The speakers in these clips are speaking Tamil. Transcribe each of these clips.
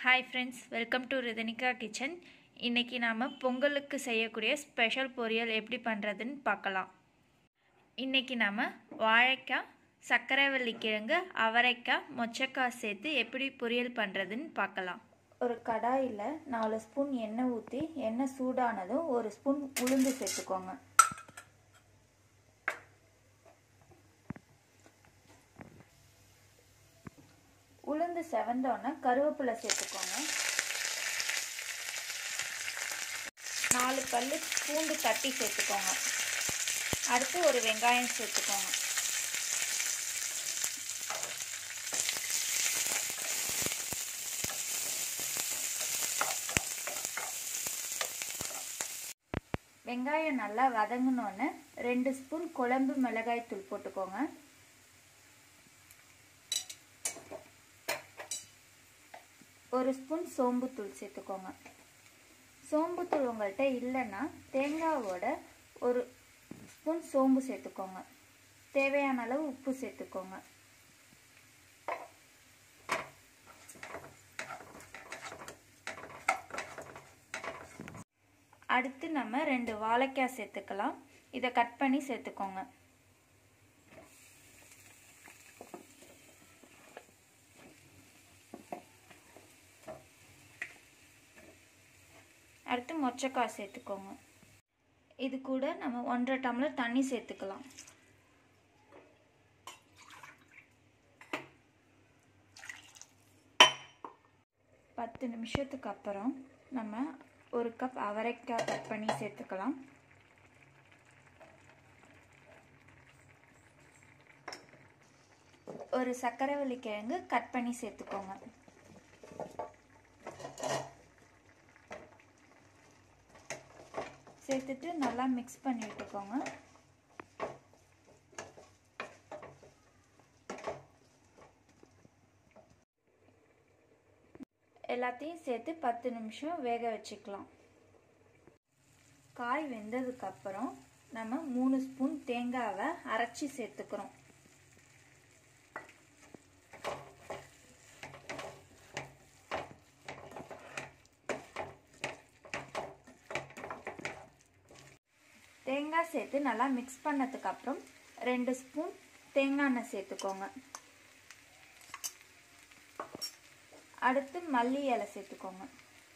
hi friends welcome to Rithanika kitchen இன்றைக்கி நாம் பொங்கலுக்கு செய்யக்கூடிய ஸ்பெஷல் பொரியல் எப்படி பண்ணுறதுன்னு பார்க்கலாம் இன்றைக்கி நாம் வாழைக்காய் சர்க்கரைவள்ளி கிழங்கு அவரைக்காய் மொச்சக்காய் சேர்த்து எப்படி பொரியல் பண்ணுறதுன்னு பார்க்கலாம் ஒரு கடாயில் நாலு ஸ்பூன் எண்ணெய் ஊற்றி எண்ணெய் சூடானதும் ஒரு ஸ்பூன் உளுந்து சேர்த்துக்கோங்க உளுந்து செவந்தோன்னே கருவேப்பிலை சேர்த்துக்கோங்க நாலு பல் பூண்டு தட்டி சேர்த்துக்கோங்க அடுத்து ஒரு வெங்காயம் சேர்த்துக்கோங்க வெங்காயம் நல்லா வதங்கினோன்னு ரெண்டு ஸ்பூன் குழம்பு மிளகாய் தூள் போட்டுக்கோங்க ஒரு ஸ்பூன் சோம்புத்தூள் சேர்த்துக்கோங்க சோம்புத்தூள் உங்கள்கிட்ட இல்லைன்னா தேங்காவோட ஒரு ஸ்பூன் சோம்பு சேர்த்துக்கோங்க தேவையான அளவு உப்பு சேர்த்துக்கோங்க அடுத்து நம்ம ரெண்டு வாழைக்காய் சேர்த்துக்கலாம் இதை கட் பண்ணி சேர்த்துக்கோங்க அடுத்து மொச்சக்காய் சேர்த்துக்கோங்க இது கூட நம்ம ஒன்றரை டம்ளர் தண்ணி சேர்த்துக்கலாம் பத்து நிமிஷத்துக்கு அப்புறம் நம்ம ஒரு கப் அவரைக்காய் கட் பண்ணி சேர்த்துக்கலாம் ஒரு சர்க்கரைவள்ளி கிழங்கு கட் பண்ணி சேர்த்துக்கோங்க சேர்த்துட்டு நல்லா மிக்ஸ் பண்ணி விட்டுக்கோங்க எல்லாத்தையும் சேர்த்து பத்து நிமிஷம் வேக வச்சுக்கலாம் காய் வெந்ததுக்கப்புறம் நம்ம மூணு ஸ்பூன் தேங்காவை அரைச்சி சேர்த்துக்கிறோம் தேங்காய் சேர்த்து நல்லா மிக்ஸ் பண்ணதுக்கப்புறம் ரெண்டு ஸ்பூன் தேங்காய் எண்ணெய் சேர்த்துக்கோங்க அடுத்து மல்லி இலை சேர்த்துக்கோங்க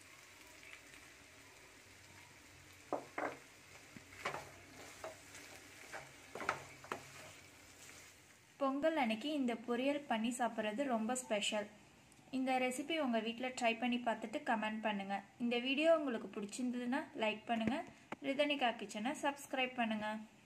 பொங்கல் அன்னைக்கு இந்த பொரியல் பண்ணி சாப்பிட்றது ரொம்ப ஸ்பெஷல் இந்த ரெசிபி உங்கள் வீட்டில் ட்ரை பண்ணி பார்த்துட்டு கமெண்ட் பண்ணுங்கள் இந்த வீடியோ உங்களுக்கு பிடிச்சிருந்ததுன்னா லைக் பண்ணுங்கள் ரிதனிகா கிச்சனை சப்ஸ்கிரைப் பண்ணுங்கள்